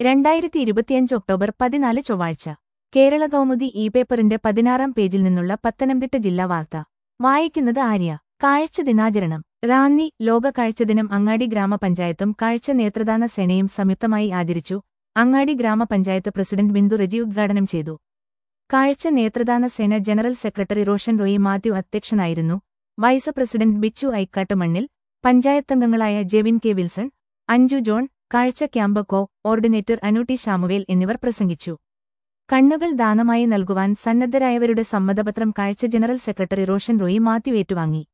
രണ്ടായിരത്തി ഇരുപത്തിയഞ്ച് ഒക്ടോബർ പതിനാല് ചൊവ്വാഴ്ച കേരള കൗമുദി ഇ പേപ്പറിന്റെ പതിനാറാം പേജിൽ നിന്നുള്ള പത്തനംതിട്ട ജില്ലാ വാർത്ത വായിക്കുന്നത് ആര്യ കാഴ്ച ദിനാചരണം റാന്നി ലോക കാഴ്ചദിനം അങ്ങാടി ഗ്രാമപഞ്ചായത്തും കാഴ്ച നേത്രദാന സേനയും സംയുക്തമായി ആചരിച്ചു അങ്ങാടി ഗ്രാമപഞ്ചായത്ത് പ്രസിഡന്റ് ബിന്ദു റെജി ഉദ്ഘാടനം ചെയ്തു കാഴ്ച നേത്രദാന സേന ജനറൽ സെക്രട്ടറി റോഷൻ റോയി മാത്യു അധ്യക്ഷനായിരുന്നു വൈസ് പ്രസിഡന്റ് ബിച്ചു ഐക്കാട്ടുമണ്ണിൽ പഞ്ചായത്തംഗങ്ങളായ ജെവിൻ കെ വിൽസൺ അഞ്ജു ജോൺ കാഴ്ച camp coordinator Anootty Samuel എന്നിവർ പ്രസംഗിച്ചു കണ്ണുകൾ ദാനമായി നൽകുവാൻ സന്നദ്ധരായവരുടെ സമ്മതപത്രം കാഴ്ച ജനറൽ സെക്രട്ടറി റോഷൻ റോയി മാത്യു ഏറ്റുവാങ്ങി